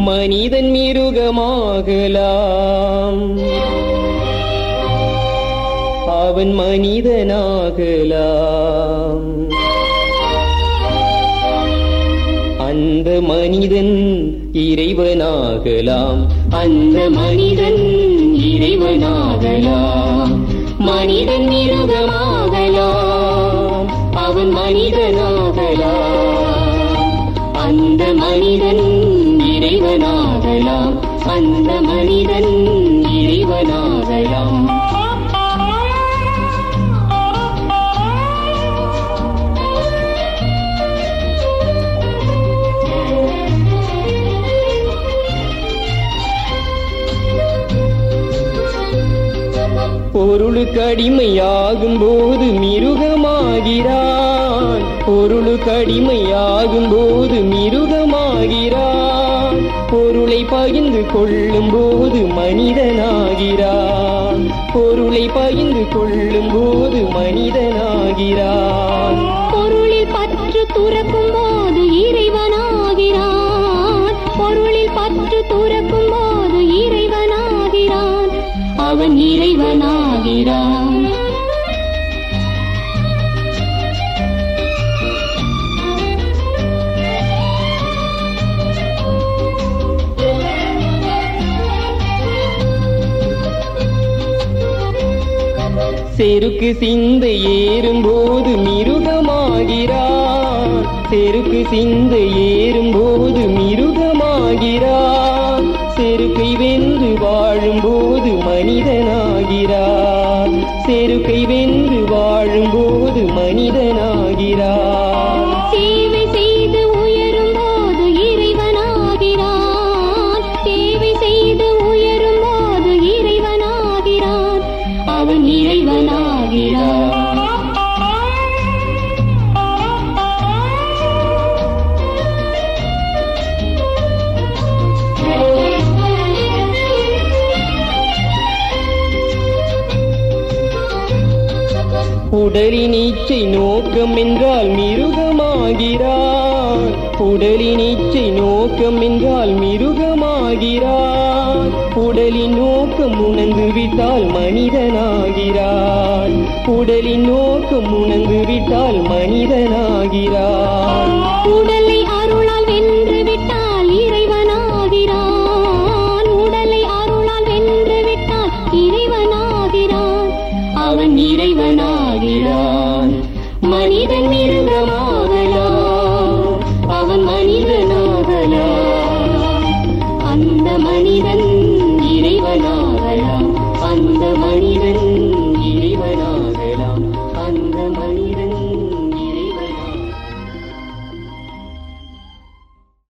மனிதன் மிருகமாகலாம் அவன் மனிதனாகலாம் அந்த மனிதன் இறைவனாகலாம் அந்த மனிதன் இறைவனாகலாம் மனிதன் மிருகமாகலாம் அவன் மனிதனாகலாம் அந்த மனிதன் இறைவனாகலாம் அந்த மனிதன் இறைவனாகலாம் பொருளுக்கு அடிமையாகும் போது மிருகமாகிறான் பொருளுக்கு அடிமையாகும் போது மிருகமாகிறான் பொருளை பகிர்ந்து கொள்ளும் போது மனிதனாகிறான் பொருளை பகிர்ந்து கொள்ளும் போது மனிதனாகிறான் பொருளில் பற்று துறக்கும் போது இறைவனாகிறான் பொருளில் பற்று துறக்கும் போது இறைவனாகிறான் அவன் இறைவனாகிறான் செருக்கு சிந்தை ஏறும்போது மிருகமாகிறான் செருக்கு சிந்தை ஏறும்போது மிருகமாகிறான் செருக்கை வென்று வாழும்போது மனிதனாகிறான் செருக்கை வென்று வாழும்போது மனிதனாகிறான் சேவை செய்து உயரும் போது இறைவனாகிறான் சேவை செய்து உயரும் போது இறைவனாகிறான் அவன் இறைவனாகிறான் உடலின் இச்சை நோக்கம் என்றால் மிருகமாகிறான் உடலின் இச்சை நோக்கம் என்றால் மிருகமாகிறான் உடலின் நோக்கம் உணர்ந்து விட்டால் மனிதனாகிறான் உடலின் நோக்கம் உணர்ந்து விட்டால் மனிதனாகிறான் உடலை அருளால் வென்று